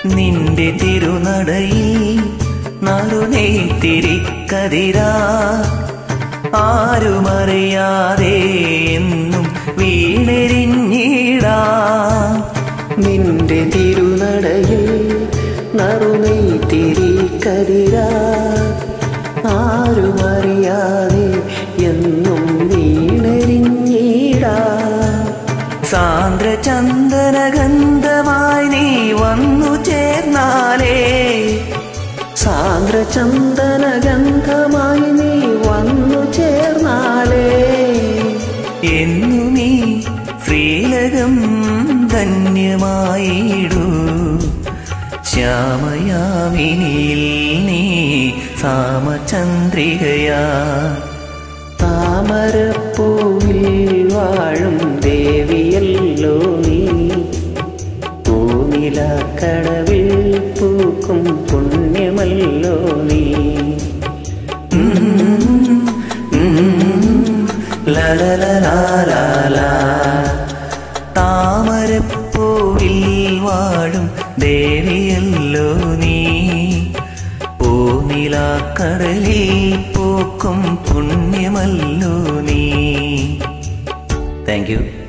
നിന്റെ തിരുനടയിൽ നറുനെയ്ത്തിരിക്കതിരാ ആരുമറിയാതെ എന്നും വീണെരിഞ്ഞിടാ നിന്റെ തിരുനടയിൽ നറുനെയ്ത്തിരി കതിരാ ആരുമറിയാതെ എന്നും വീണരിഞ്ഞിടാ സാന്ദ്ര ചന്ദനഗന്ധമായി നീ വന്നു ചേർന്നാലേ സാന്ദ്ര ചന്ദന ഗന്ധമായി നീ വന്നു ചേർന്നാലേ എന്നു നീ ശ്രീലകം ധന്യമായിടൂ ശ്യാമയാമിനിയിൽ നീ സാമചന്ദ്രികയാ താമരപ്പൂവിൽ വാഴും ദേവിയല്ലോ നീ പൂനിലക്കടവിൽ പൂക്കും പുണ്യമല്ലോ നീ ലലലലാലാലാ. താമരപ്പൂവിൽ വാഴും ദേവിയല്ലോ നീ പൂനിലാക്കടലിൽ പൂക്കും പുണ്യമല്ലോ നീ താങ്ക് യു